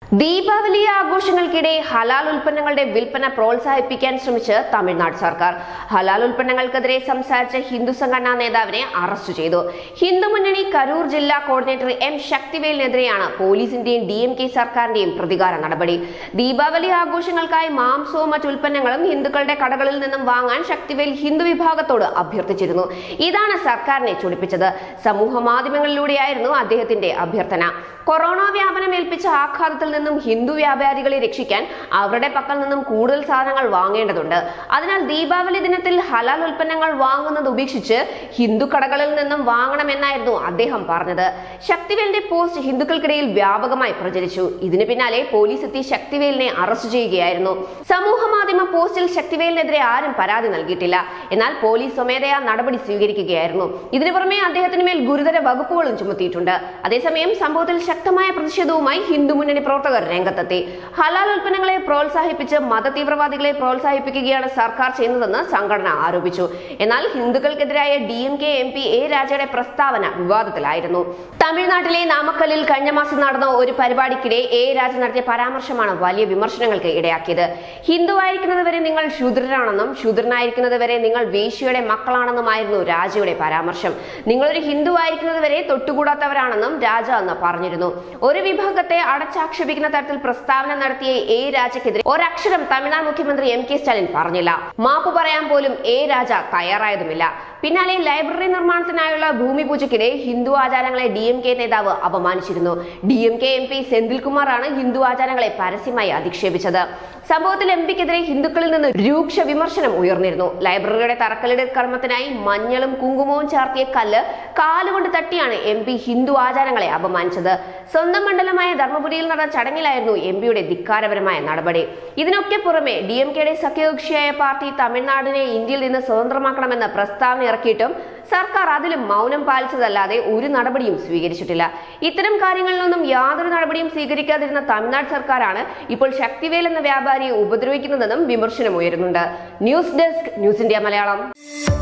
ദീപാവലി ആഘോഷങ്ങൾക്കിടെ ഹലാൽ ഉൽപ്പന്നങ്ങളുടെ വിൽപ്പന പ്രോത്സാഹിപ്പിക്കാൻ ശ്രമിച്ച് തമിഴ്നാട് സർക്കാർ ഹലാൽ ഉൽപ്പന്നങ്ങൾക്കെതിരെ സംസാരിച്ച ഹിന്ദു സംഘടനാ നേതാവിനെ അറസ്റ്റ് ചെയ്തു ഹിന്ദു മുന്നണി കരൂർ ജില്ലാ കോർഡിനേറ്റർ എം ശക്തിവേലിനെതിരെയാണ് പോലീസിന്റെയും ഡി എം കെ സർക്കാരിന്റെയും പ്രതികാര നടപടി ദീപാവലി ആഘോഷങ്ങൾക്കായി മാംസവും മറ്റു ഉൽപ്പന്നങ്ങളും ഹിന്ദുക്കളുടെ കടകളിൽ നിന്നും വാങ്ങാൻ ശക്തിവേൽ ഹിന്ദു വിഭാഗത്തോട് അഭ്യർത്ഥിച്ചിരുന്നു ഇതാണ് സർക്കാരിനെ ചൊടിപ്പിച്ചത് സമൂഹ മാധ്യമങ്ങളിലൂടെയായിരുന്നു അദ്ദേഹത്തിന്റെ അഭ്യർത്ഥന കൊറോണ വ്യാപനം ഏൽപ്പിച്ച ആഘാതത്തിൽ നിന്നും ഹിന്ദു വ്യാപാരികളെ രക്ഷിക്കാൻ അവരുടെ പക്കൽ നിന്നും കൂടുതൽ സാധനങ്ങൾ വാങ്ങേണ്ടതുണ്ട് അതിനാൽ ദീപാവലി ദിനത്തിൽ ഹലാൽ ഉൽപ്പന്നങ്ങൾ വാങ്ങുന്നത് ഉപേക്ഷിച്ച് ഹിന്ദു കടകളിൽ നിന്നും വാങ്ങണമെന്നായിരുന്നു അദ്ദേഹം പറഞ്ഞത് ശക്തിവേലിന്റെ പോസ്റ്റ് ഹിന്ദുക്കൾക്കിടയിൽ വ്യാപകമായി പ്രചരിച്ചു ഇതിന് പിന്നാലെ പോലീസ് എത്തി ശക്തിവേലിനെ അറസ്റ്റ് ചെയ്യുകയായിരുന്നു സമൂഹ മാധ്യമ പോസ്റ്റിൽ ശക്തിവേലിനെതിരെ ആരും പരാതി നൽകിയിട്ടില്ല എന്നാൽ പോലീസ് സ്വമേധയാ നടപടി സ്വീകരിക്കുകയായിരുന്നു ഇതിനു പുറമെ അദ്ദേഹത്തിന് മേൽ ഗുരുതര വകുപ്പുകളും ചുമത്തിയിട്ടുണ്ട് അതേസമയം സംഭവത്തിൽ ശക്തമായ പ്രതിഷേധവുമായി ഹിന്ദു മുന്നണി പ്രവർത്തകർ രംഗത്തെത്തി ഹലാൽ ഉൽപ്പന്നങ്ങളെ പ്രോത്സാഹിപ്പിച്ച് മതതീവ്രവാദികളെ പ്രോത്സാഹിപ്പിക്കുകയാണ് സർക്കാർ ചെയ്യുന്നതെന്ന് സംഘടന ആരോപിച്ചു എന്നാൽ ഹിന്ദുക്കൾക്കെതിരായ D M K M P A രാജയുടെ പ്രസ്താവന വിവാദത്തിലായിരുന്നു തമിഴ്നാട്ടിലെ നാമക്കല്ലിൽ കഴിഞ്ഞ മാസം നടന്ന ഒരു പരിപാടിക്കിടെ എ രാജ നടത്തിയ പരാമർശമാണ് വലിയ വിമർശനങ്ങൾക്ക് ഇടയാക്കിയത് ഹിന്ദുവായിരിക്കുന്നത് വരെ നിങ്ങൾ ശൂദ്രരാണെന്നും ശൂദ്രനായിരിക്കുന്നത് വരെ നിങ്ങൾ വേശ്യയുടെ മക്കളാണെന്നുമായിരുന്നു രാജയുടെ പരാമർശം നിങ്ങളൊരു ഹിന്ദുവായിരിക്കുന്നത് വരെ തൊട്ടുകൂടാത്തവരാണെന്നും രാജ അന്ന് പറഞ്ഞിരുന്നു ഒരു വിഭാഗത്തെ അടച്ചാക്ഷേപിക്കുന്ന തരത്തിൽ പ്രസ്താവന നടത്തിയ എ രാജയ്ക്കെതിരെ ഒരക്ഷരം തമിഴ്നാട് മുഖ്യമന്ത്രി എം കെ സ്റ്റാലിൻ പറഞ്ഞില്ല മാപ്പ് പറയാൻ പോലും എ രാജ തയ്യാറായതുമില്ല പിന്നാലെ ലൈബ്രറി നിർമ്മാണത്തിനായുള്ള ഭൂമി പൂജയ്ക്കിടെ ഹിന്ദു ആചാരങ്ങളെ ഡി എം കെ നേതാവ് അപമാനിച്ചിരുന്നു D M K M P സെന്തിൽകുമാറാണ് ഹിന്ദു ആചാരങ്ങളെ പരസ്യമായി അധിക്ഷേപിച്ചത് സംഭവത്തിൽ എം പിക്കെതിരെ ഹിന്ദുക്കളിൽ നിന്ന് രൂക്ഷ വിമർശനം ഉയർന്നിരുന്നു ലൈബ്രറിയുടെ തറക്കല്ലിടൽ കർമ്മത്തിനായി മഞ്ഞളും കുങ്കുമവും ചാർത്തിയ കല്ല് കാലുകൊണ്ട് തട്ടിയാണ് എം പി ഹിന്ദു ആചാരങ്ങളെ അപമാനിച്ചത് സ്വന്തം മണ്ഡലമായ ധർമ്മപുരിയിൽ നടന്ന ചടങ്ങിലായിരുന്നു എം പിയുടെ ധിക്കാരപരമായ നടപടി ഇതിനൊക്കെ പുറമെ ഡി എം കെയുടെ സഖ്യകക്ഷിയായ പാർട്ടി തമിഴ്നാടിനെ ഇന്ത്യയിൽ നിന്ന് സ്വതന്ത്രമാക്കണമെന്ന പ്രസ്താവന ഇറക്കിയിട്ടും സർക്കാർ അതിലും മൗനം പാലിച്ചതല്ലാതെ ഒരു നടപടിയും സ്വീകരിച്ചിട്ടില്ല ഇത്തരം കാര്യങ്ങളിലൊന്നും യാതൊരു നടപടിയും സ്വീകരിക്കാതിരുന്ന തമിഴ്നാട് സർക്കാരാണ് ഇപ്പോൾ ശക്തിവേൽ എന്ന വ്യാപാരിയെ ഉപദ്രവിക്കുന്നതെന്നും വിമർശനം ഉയരുന്നുണ്ട് news desk news India Malayalam